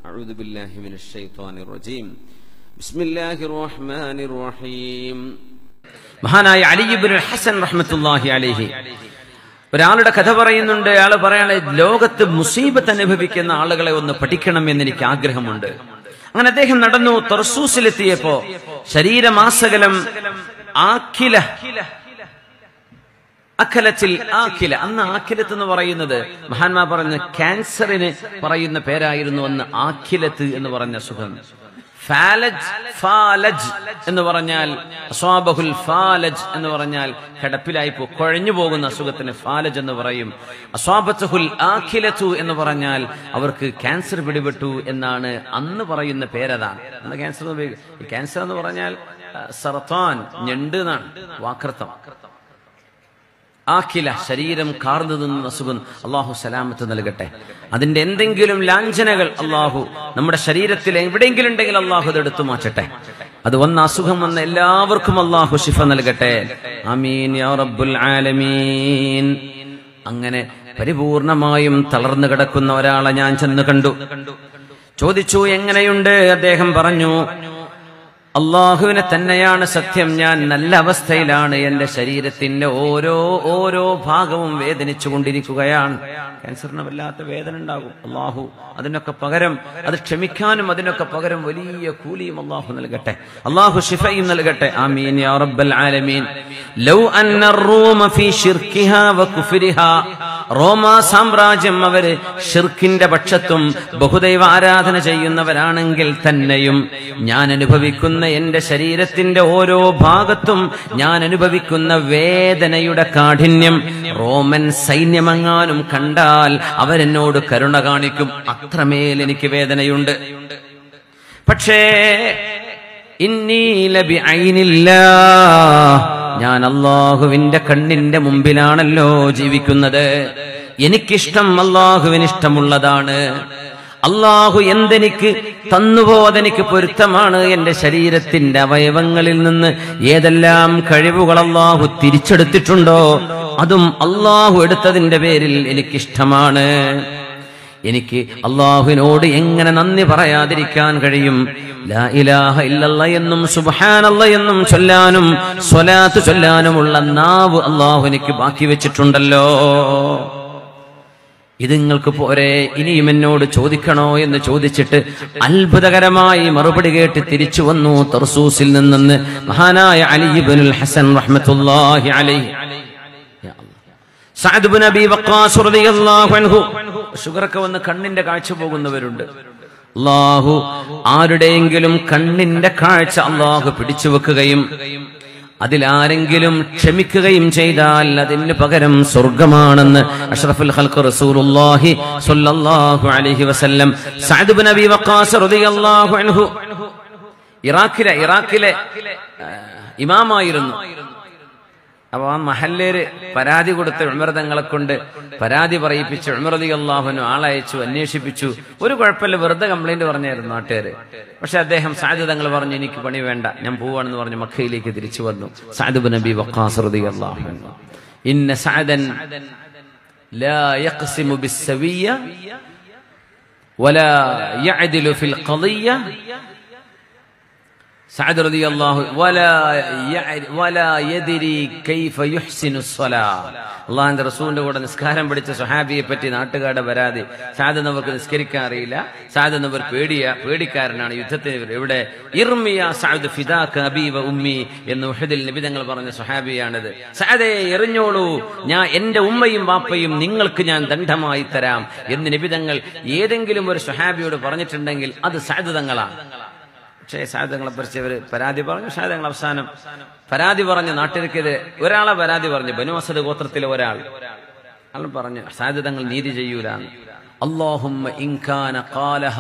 أعوذ بالله من الشيطان الرجيم بسم الله الرحمن الرحيم മഹാനായ അലിബിൻ ഹസൻ റഹ്മത്തുല്ലാഹി അലിഹി ഒരാളുടെ കഥ പറയുന്നുണ്ട് അയാൾ പറയാണ് ലോകത്ത് മുസീബത്ത് അനുഭവിക്കുന്ന ആളുകളെ ഒന്ന് പഠിക്കണം എന്ന് എനിക്ക് ആഗ്രഹമുണ്ട് അങ്ങനെ അദ്ദേഹം നടന്നു തർസൂസിലെത്തിയപ്പോ ശരീരമാസകലം ആഖില അഖലത്തിൽ ആഖില അന്ന് ആഖിലത്ത് എന്ന് പറയുന്നത് മഹാന്മാ പറഞ്ഞ ക്യാൻസറിന് പറയുന്ന പേരായിരുന്നു അന്ന് ആഖിലത്ത് എന്ന് പറഞ്ഞ സുഖം ഫാലജ് ഫാലജ് എന്ന് പറഞ്ഞാൽ അസ്വാബഹുൽ ഫാലജ് എന്ന് പറഞ്ഞാൽ കിടപ്പിലായി പോ കുഴഞ്ഞു പോകുന്ന അസുഖത്തിന് ഫാലജ് എന്ന് പറയും അസ്വാബത്തുഹുൽ ആഖിലത്തു എന്ന് പറഞ്ഞാൽ അവർക്ക് ക്യാൻസർ പിടിപെട്ടു എന്നാണ് അന്ന് പറയുന്ന പേരതാണ് അന്ന് ക്യാൻസർ എന്ന് ഉപയോഗി- ഈ ക്യാൻസർ എന്ന് പറഞ്ഞാൽ ആ, സർത്താൻ ഞണ്ട് എന്നാണ് വാക്കർത്ഥം ആക്കില ശരീരം കാർന്നു നിന്ന അസുഖം അള്ളാഹു സലാമത്ത് നൽകട്ടെ അതിന്റെ എന്തെങ്കിലും ലാഞ്ചനകൾ അള്ളാഹു നമ്മുടെ ശരീരത്തിൽ എവിടെയെങ്കിലും ഉണ്ടെങ്കിൽ അള്ളാഹു അത് എടുത്തു മാറ്റട്ടെ അത് വന്ന അസുഖം വന്ന എല്ലാവർക്കും അള്ളാഹു ശിഫ നൽകട്ടെ അമീൻ യാ റബ്ബുൽ ആലമീൻ അങ്ങനെ പരിപൂർണമായും തളർന്നു കിടക്കുന്ന ഒരാളെ ഞാൻ ചെന്ന് കണ്ടു ചോദിച്ചു എങ്ങനെയുണ്ട് അദ്ദേഹം പറഞ്ഞു അള്ളാഹുവിനെ തന്നെയാണ് സത്യം ഞാൻ നല്ല അവസ്ഥയിലാണ് എന്റെ ശരീരത്തിന്റെ ഓരോ ഓരോ ഭാഗവും വേദനിച്ചു കൊണ്ടിരിക്കുകയാണ് ക്യാൻസറിന് വല്ലാത്ത വേദന ഉണ്ടാകും അള്ളാഹു അതിനൊക്കെ പകരം അത് ക്ഷമിക്കാനും അതിനൊക്കെ പകരം വലിയ കൂലിയും അള്ളാഹു നൽകട്ടെ അള്ളാഹു ഷിഫയും നൽകട്ടെ ആമീൻ യാ റബ്ബൽ ആലമീൻ ലൗ അന്ന الروم في شركها وكفرها റോമ സാമ്രാജ്യം അവര് ഷിർക്കിന്റെ പക്ഷത്തും ബഹുദൈവ ആരാധന ചെയ്യുന്നവരാണെങ്കിൽ തന്നെയും ഞാൻ അനുഭവിക്കുന്ന എന്റെ ശരീരത്തിന്റെ ഓരോ ഭാഗത്തും ഞാൻ അനുഭവിക്കുന്ന വേദനയുടെ കാഠിന്യം റോമൻ സൈന്യമെങ്ങാനും കണ്ടാൽ അവരെന്നോട് കരുണ കാണിക്കും അത്രമേൽ എനിക്ക് വേദനയുണ്ട് പക്ഷേ ഇന്നീലബി ഐനില്ല ഞാൻ അള്ളാഹുവിന്റെ കണ്ണിന്റെ മുമ്പിലാണല്ലോ ജീവിക്കുന്നത് എനിക്കിഷ്ടം അള്ളാഹുവിന് ഇഷ്ടമുള്ളതാണ് അള്ളാഹു എന്തെനിക്ക് തന്നുപോ അതെനിക്ക് പൊരുത്തമാണ് എന്റെ ശരീരത്തിന്റെ അവയവങ്ങളിൽ നിന്ന് ഏതെല്ലാം കഴിവുകൾ അള്ളാഹു തിരിച്ചെടുത്തിട്ടുണ്ടോ അതും അള്ളാഹു എടുത്തതിന്റെ പേരിൽ എനിക്കിഷ്ടമാണ് എനിക്ക് അള്ളാഹുവിനോട് എങ്ങനെ നന്ദി പറയാതിരിക്കാൻ കഴിയും ലാ ഇലാഹ ഇല്ലല്ല എന്നും സുബ്ഹാനല്ല എന്നും ചൊല്ലാനും സ്വലാത്ത് ചൊല്ലാനുമുള്ള നാവ് അള്ളാഹു എനിക്ക് ബാക്കി വെച്ചിട്ടുണ്ടല്ലോ ഇത് നിങ്ങൾക്ക് പോരെ ഇനിയും എന്നോട് ചോദിക്കണോ എന്ന് ചോദിച്ചിട്ട് അത്ഭുതകരമായി മറുപടി കേട്ട് തിരിച്ചു വന്നു തർസൂസിൽ നിന്ന് മഹാനായ അലിബുൽ ഹസൻ റഹ്മത്തുല്ലാഹി അലൈഹി സഅദ് ബിൻ അബി വഖാസ് റളിയല്ലാഹു അൻഹു ഷുഗറൊക്കെ വന്ന് കണ്ണിന്റെ കാഴ്ച പോകുന്നവരുണ്ട് അള്ളാഹു ആരുടെയെങ്കിലും കണ്ണിന്റെ കാഴ്ച അള്ളാഹു പിടിച്ചു വെക്കുകയും അതിലാരെങ്കിലും ക്ഷമിക്കുകയും ചെയ്താൽ അതിന് പകരം സ്വർഗമാണെന്ന് അഷ്റഫുൽ ഖൽഖ് റസൂലുള്ളാഹി സ്വല്ലല്ലാഹു അലൈഹി വസല്ലം സഅദ് ബിൻ അബി വഖാസ് റളിയല്ലാഹു അൻഹു ഇറാഖിലെ ഇറാഖിലെ ആ, ഇമാമായിരുന്നു അപ്പൊ ആ മഹല്ലേര് പരാതി കൊടുത്ത് ഉമർതങ്ങളെ കൊണ്ട് പരാതി പറയിപ്പിച്ച് ഉമർദി അള്ളാഹുനു ആളയച്ചു അന്വേഷിപ്പിച്ചു ഒരു കുഴപ്പമില്ല വെറുതെ കംപ്ലൈന്റ് പറഞ്ഞായിരുന്നു നാട്ടുകാര് പക്ഷെ അദ്ദേഹം സാജ് തങ്ങൾ പറഞ്ഞു എനിക്ക് പണി വേണ്ട ഞാൻ പോവാണെന്ന് പറഞ്ഞു മക്കയിലേക്ക് തിരിച്ചു വന്നു സാദുബ് നബി വഖാസ് റളിയ അള്ളാഹു അൻഹു. ഇന്ന സഅദൻ ലാ യഖ്സിമു ബിസ്സവിയ്യ വലാ യഅദിലു ഫിൽ ഖളിയ്യ സഅദ് റളിയല്ലാഹു വലാ യഅരി- വലാ യദ്രി കൈഫ യുഹ്സിനു സ്വലാ അള്ളാഹിന്റെ റസൂലിന്റെ കൂടെ നിസ്കാരം പഠിച്ച സ്വഹാബിയെ പറ്റി നാട്ടുകാരുടെ പരാതി സാദ് എന്നവർക്ക് നിസ്കരിക്കാൻ അറിയില്ല സാദ് എന്നവർ പേടിയ പേടിക്കാരനാണ് യുദ്ധത്തിന് ഇവിടെ ഇർമിയ സഅദ് ഫിദാക അബീ വ ഉമ്മി എന്ന് ഉഹദിൽ നിബിതങ്ങൾ പറഞ്ഞ സ്വഹാബിയാണിത് സഅദേ എറിഞ്ഞോളൂ ഞാൻ എന്റെ ഉമ്മയും വാപ്പയും നിങ്ങൾക്ക് ഞാൻ ദണ്ഡമായി തരാം എന്ന് നിബിതങ്ങൾ ഏതെങ്കിലും ഒരു സ്വഹാബിയോട് പറഞ്ഞിട്ടുണ്ടെങ്കിൽ അത് സഅദ് തങ്ങളാണ് പക്ഷേ സാധനങ്ങളെ കുറിച്ച് ഇവര് പരാതി പറഞ്ഞു സാധനങ്ങൾ അവസാനം പരാതി പറഞ്ഞ നാട്ടിലേക്കെതിരെ ഒരാളെ പരാതി പറഞ്ഞു ബനു അസദ് ഗോത്രത്തിലെ ഒരാൾ അയാൾ പറഞ്ഞു സാധ്യതങ്ങൾ നീതി ചെയ്യൂലാണ് അള്ളാഹുമ്മ ഇൻകാന ഖാലഹ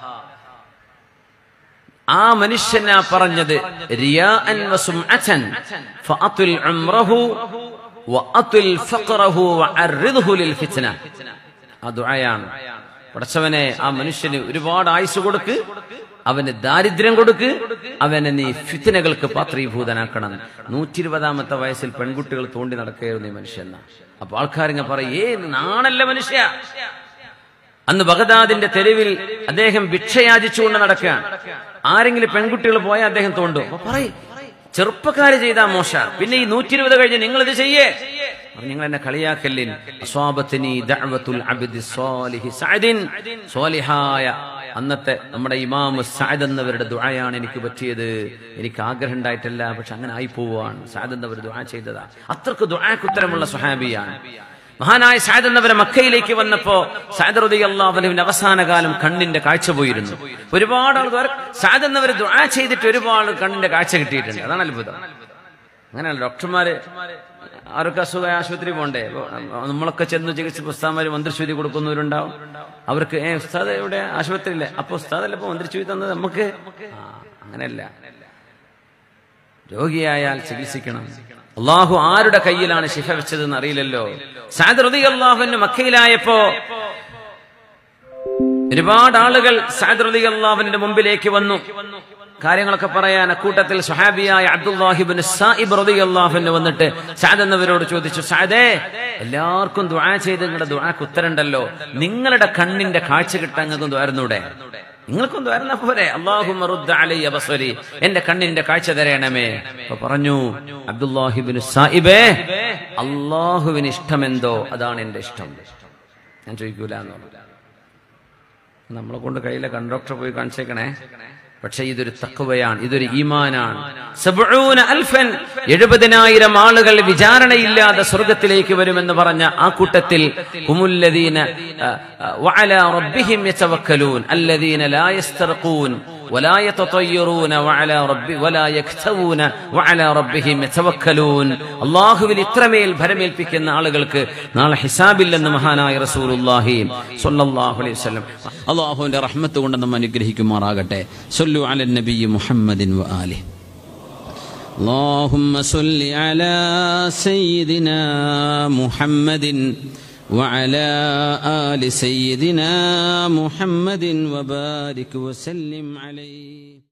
ആ മനുഷ്യനാ പറഞ്ഞത് റിയാഅൻ വസുംഅതൻ ഫഅതുൽ ഉംറഹു വഅതുൽ ഫഖറഹു വഅർറിദ്ഹു ലിൽ ഫിത്ന ആ ദുആയാണ് പടച്ചവനെ ആ മനുഷ്യന് ഒരുപാട് ആയുസ് കൊടുക്ക് അവന് ദാരിദ്ര്യം കൊടുക്ക് അവനെ നീ ഫിത്തിനകൾക്ക് പാത്രീഭൂതനാക്കണം നൂറ്റി ഇരുപതാമത്തെ വയസ്സിൽ പെൺകുട്ടികൾ തോണ്ടി നടക്കുകയായിരുന്നു ഈ മനുഷ്യൻ അപ്പൊ ആൾക്കാരിങ്ങ പറയും ഏ നാണല്ല മനുഷ്യ അന്ന് ബഗദാദിന്റെ തെരുവിൽ അദ്ദേഹം ഭിക്ഷയാചിച്ചുകൊണ്ട് നടക്കുകയാണ് ആരെങ്കിലും പെൺകുട്ടികൾ പോയാൽ അദ്ദേഹം തോണ്ടും അപ്പൊ പറയും ചെറുപ്പക്കാര് ചെയ്താ മോശ പിന്നെ ഈ നൂറ്റി ഇരുപത് കഴിഞ്ഞ് നിങ്ങൾ ഇത് ചെയ്യേ അപ്പൊ നിങ്ങൾ എന്നെ കളിയാക്കല്ലിൻ അസ്വാബത്തിനി ദഅവത്തുൽ അബ്ദി സ്വാലിഹി സഅദിൻ സ്വാലിഹായ അന്നത്തെ നമ്മുടെ ഇമാം സഅദ് എന്നവരുടെ ദുആയാണ് എനിക്ക് പറ്റിയത് എനിക്ക് ആഗ്രഹം ഉണ്ടായിട്ടല്ല പക്ഷെ അങ്ങനെ ആയി പോവാണ് സഅദ് എന്നവർ ദുആ ചെയ്തതാ അത്രക്ക് ദുആക്ക് ഉത്തരമുള്ള സുഹാബിയാണ് മഹാനായ സാദ് എന്നവരെ മക്കയിലേക്ക് വന്നപ്പോ സാദ് റതി അള്ളാഹുവിന്റെ അവസാന കാലം കണ്ണിന്റെ കാഴ്ച പോയിരുന്നു ഒരുപാട് ആൾക്കാർ സാദ് എന്നവർ ദുആ ചെയ്തിട്ട് ഒരുപാട് കണ്ണിന്റെ കാഴ്ച കിട്ടിയിട്ടുണ്ട് അതാണ് അത്ഭുതം അങ്ങനെയല്ല ഡോക്ടർമാര് ആരൊക്കെ അസുഖ ആശുപത്രി പോണ്ടേ അപ്പൊ നമ്മളൊക്കെ ചെന്ന് ചികിത്സ പുസ്തകന്മാര് മന്ത്രിശ്വതി കൊടുക്കുന്നവരുണ്ടാവും അവർക്ക് ഏ ഉസ്താദ് ഇവിടെ ആശുപത്രിയില്ലേ അപ്പൊ ഉസ്താദല്ല ഇപ്പൊ മന്ത്രിശ്വതി തന്നത് നമുക്ക് ആ, അങ്ങനെയല്ല രോഗിയായാൽ ചികിത്സിക്കണം അള്ളാഹു ആരുടെ കയ്യിലാണ് ശിഫ വെച്ചതെന്ന് അറിയില്ലല്ലോ സാദ് റതി അള്ളാഹുവിന് മക്കയിലായപ്പോ ഒരുപാട് ആളുകൾ സാദ് റതി അള്ളാഹുവിന്റെ മുമ്പിലേക്ക് വന്നു കാര്യങ്ങളൊക്കെ പറയാൻ അക്കൂട്ടത്തിൽ സുഹാബിയായ അബ്ദുല്ലാഹിബിൻ സായിബ് റതി അള്ളാഹുവിന് വന്നിട്ട് സാദ് എന്നവരോട് ചോദിച്ചു സാദേ എല്ലാവർക്കും ദുആ ചെയ്ത് നിങ്ങളുടെ ദുആക്ക് ഉത്തരണ്ടല്ലോ നിങ്ങളുടെ കണ്ണിന്റെ കാഴ്ച കിട്ടാൻ നിങ്ങൾക്ക് ദ്വാരുന്നൂടെ നിങ്ങൾക്കും ദ്വാരുന്ന പോരെ അള്ളാഹു ബസരി എന്റെ കണ്ണിന്റെ കാഴ്ച തരണമേ അപ്പൊ പറഞ്ഞു അബ്ദുല്ലാഹിബിൻ സായിബേ അള്ളാഹുവിന് ഇഷ്ടമെന്തോ അതാണ് എന്റെ ഇഷ്ടം ഞാൻ ചോദിക്കൂല എന്നുള്ളത് നമ്മളെ കൊണ്ട് കയ്യിലെ കണ്ടോക്ടർ പോയി കാണിച്ചേക്കണേ പക്ഷെ ഇതൊരു തക്കവയാണ് ഇതൊരു ഈമാനാണ് സബ്ഊന അൽഫൻ എഴുപതിനായിരം ആളുകൾ വിചാരണയില്ലാതെ സ്വർഗത്തിലേക്ക് വരുമെന്ന് പറഞ്ഞ ആ കൂട്ടത്തിൽ ഹുമുല്ലദീന അ, അ, വഅലാ റബ്ബിഹിം യതവക്കലൂൻ അല്ലദീന ലാ യസ്തർഖൂൻ ولا يتطيرون وعلى رب ولا يكتوون وعلى ربهم يتوكلون അള്ളാഹുവിൽ ഇത്രമേൽ ഭരമേൽപ്പിക്കുന്ന ആളുകൾക്ക് നാളെ ഹിസാബില്ലെന്ന് മഹാനായ റസൂലുള്ളാഹി സ്വല്ലല്ലാഹു അലൈഹി വസല്ലം അള്ളാഹുവിന്റെ റഹ്മത്ത് കൊണ്ട് നമ്മ അനുഗ്രഹിക്കുമാറാകട്ടെ സൊല്ലു അലൻ നബി മുഹമ്മദിൻ വ ആലിഹ് اللهم صل على سيدنا محمد وعلى آل سيدنا محمد وبارك وسلم عليه